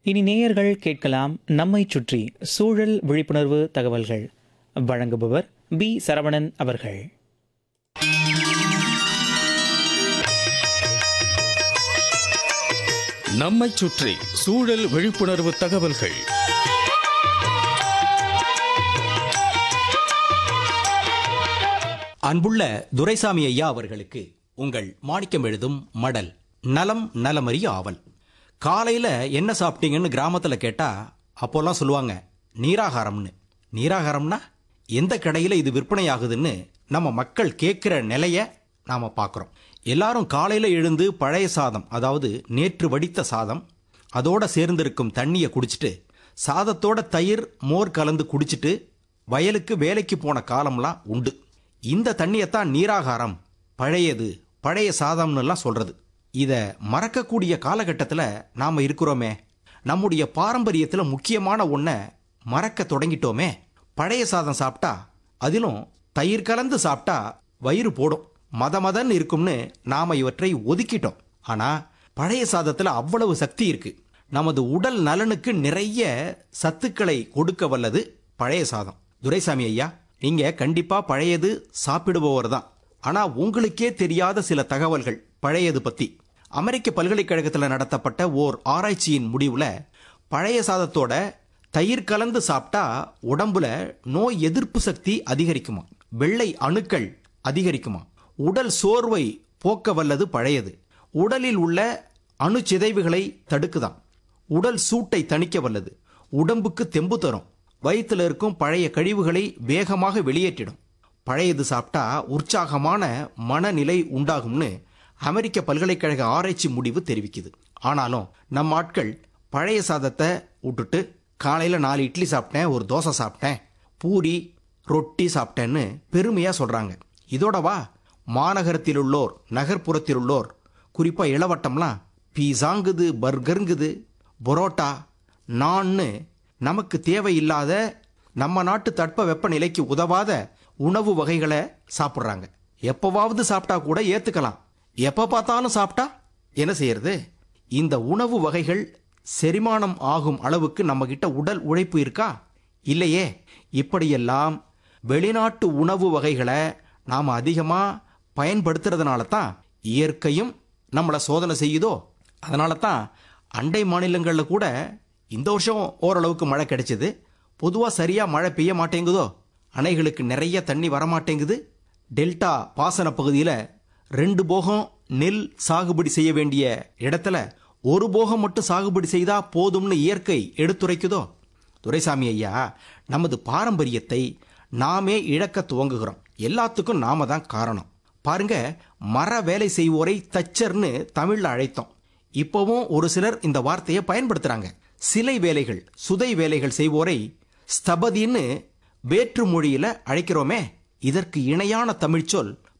இனி நேயர்கள் கேட்கலாம் நம்மை சுற்றி சூழல் விழிப்புணர்வு தகவல்கள் வழங்குபவர் பி சரவணன் அவர்கள் நம்மைச் சுற்றி சூழல் விழிப்புணர்வு தகவல்கள் அன்புள்ள துரைசாமி ஐயா அவர்களுக்கு உங்கள் மாணிக்கம் எழுதும் மடல் நலம் நலமறிய ஆவல் காலையில என்ன சாப்பிட்டீங்கன்னு கிராமத்துல கேட்டா அப்போல்லாம் சொல்லுவாங்க நீராகாரம்னு நீராகாரம்னா எந்த கடையில இது விற்பனை ஆகுதுன்னு நம்ம மக்கள் கேட்கிற நிலைய நாம பார்க்குறோம் எல்லாரும் காலையில எழுந்து பழைய சாதம் அதாவது நேற்று வடித்த சாதம் அதோட சேர்ந்திருக்கும் தண்ணியை குடிச்சிட்டு சாதத்தோட தயிர் மோர் கலந்து குடிச்சிட்டு வயலுக்கு வேலைக்கு போன காலம்லாம் உண்டு இந்த தண்ணியைத்தான் நீராகாரம் பழையது பழைய சாதம்னுலாம் சொல்றது இத மறக்கக்கூடிய காலகட்டத்தில் நாம இருக்கிறோமே நம்முடைய பாரம்பரியத்தில் முக்கியமான ஒன்றை மறக்க தொடங்கிட்டோமே பழைய சாதம் சாப்பிட்டா அதிலும் தயிர் கலந்து சாப்பிட்டா வயிறு போடும் மத மதன் இருக்கும்னு நாம இவற்றை ஒதுக்கிட்டோம் ஆனா பழைய சாதத்துல அவ்வளவு சக்தி இருக்கு நமது உடல் நலனுக்கு நிறைய சத்துக்களை கொடுக்க வல்லது பழைய சாதம் துரைசாமி ஐயா நீங்க கண்டிப்பா பழையது சாப்பிடுபவர் தான் ஆனா உங்களுக்கே தெரியாத சில தகவல்கள் பழையது பத்தி அமெரிக்க பல்கலைக்கழகத்தில் நடத்தப்பட்ட ஓர் ஆராய்ச்சியின் முடிவுல பழைய சாதத்தோட தயிர் கலந்து சாப்பிட்டா உடம்புல நோய் எதிர்ப்பு சக்தி அதிகரிக்குமா வெள்ளை அணுக்கள் அதிகரிக்குமா உடல் சோர்வை போக்க வல்லது பழையது உடலில் உள்ள அணு சிதைவுகளை தடுக்குதாம் உடல் சூட்டை தணிக்க வல்லது உடம்புக்கு தெம்பு தரும் வயிற்றுல இருக்கும் பழைய கழிவுகளை வேகமாக வெளியேற்றிடும் பழையது சாப்பிட்டா உற்சாகமான மனநிலை உண்டாகும்னு அமெரிக்க பல்கலைக்கழக ஆராய்ச்சி முடிவு தெரிவிக்குது ஆனாலும் நம்ம ஆட்கள் பழைய சாதத்தை விட்டுட்டு காலையில் நாலு இட்லி சாப்பிட்டேன் ஒரு தோசை சாப்பிட்டேன் பூரி ரொட்டி சாப்பிட்டேன்னு பெருமையாக சொல்கிறாங்க இதோடவா மாநகரத்தில் உள்ளோர் நகர்ப்புறத்தில் உள்ளோர் குறிப்பாக இளவட்டம்லாம் பீஸாங்குது பர்கருங்குது பரோட்டா நான்னு நமக்கு தேவையில்லாத நம்ம நாட்டு தட்ப வெப்பநிலைக்கு உதவாத உணவு வகைகளை சாப்பிட்றாங்க எப்பவாவது சாப்பிட்டா கூட ஏத்துக்கலாம் எப்ப பார்த்தாலும் சாப்பிட்டா என்ன செய்யறது இந்த உணவு வகைகள் செரிமானம் ஆகும் அளவுக்கு நம்ம கிட்ட உடல் உழைப்பு இருக்கா இல்லையே இப்படியெல்லாம் வெளிநாட்டு உணவு வகைகளை நாம் அதிகமாக பயன்படுத்துறதுனால தான் இயற்கையும் நம்மளை சோதனை செய்யுதோ அதனால தான் அண்டை மாநிலங்களில் கூட இந்த வருஷம் ஓரளவுக்கு மழை கிடைச்சது பொதுவாக சரியாக மழை பெய்ய மாட்டேங்குதோ அணைகளுக்கு நிறைய தண்ணி வரமாட்டேங்குது டெல்டா பாசன பகுதியில் ரெண்டு போகம் நெல் சாகுபடி செய்ய வேண்டிய இடத்துல ஒரு போகம் மட்டும் சாகுபடி செய்தா போதும்னு இயற்கை எடுத்துரைக்குதோ துரைசாமி ஐயா நமது பாரம்பரியத்தை நாமே இழக்க துவங்குகிறோம் எல்லாத்துக்கும் நாம தான் காரணம் பாருங்க மர வேலை செய்வோரை தச்சர்னு தமிழ்ல அழைத்தோம் இப்போவும் ஒரு சிலர் இந்த வார்த்தையை பயன்படுத்துறாங்க சிலை வேலைகள் சுதை வேலைகள் செய்வோரை ஸ்தபதின்னு வேற்று மொழியில அழைக்கிறோமே இதற்கு இணையான தமிழ்ச்சொல்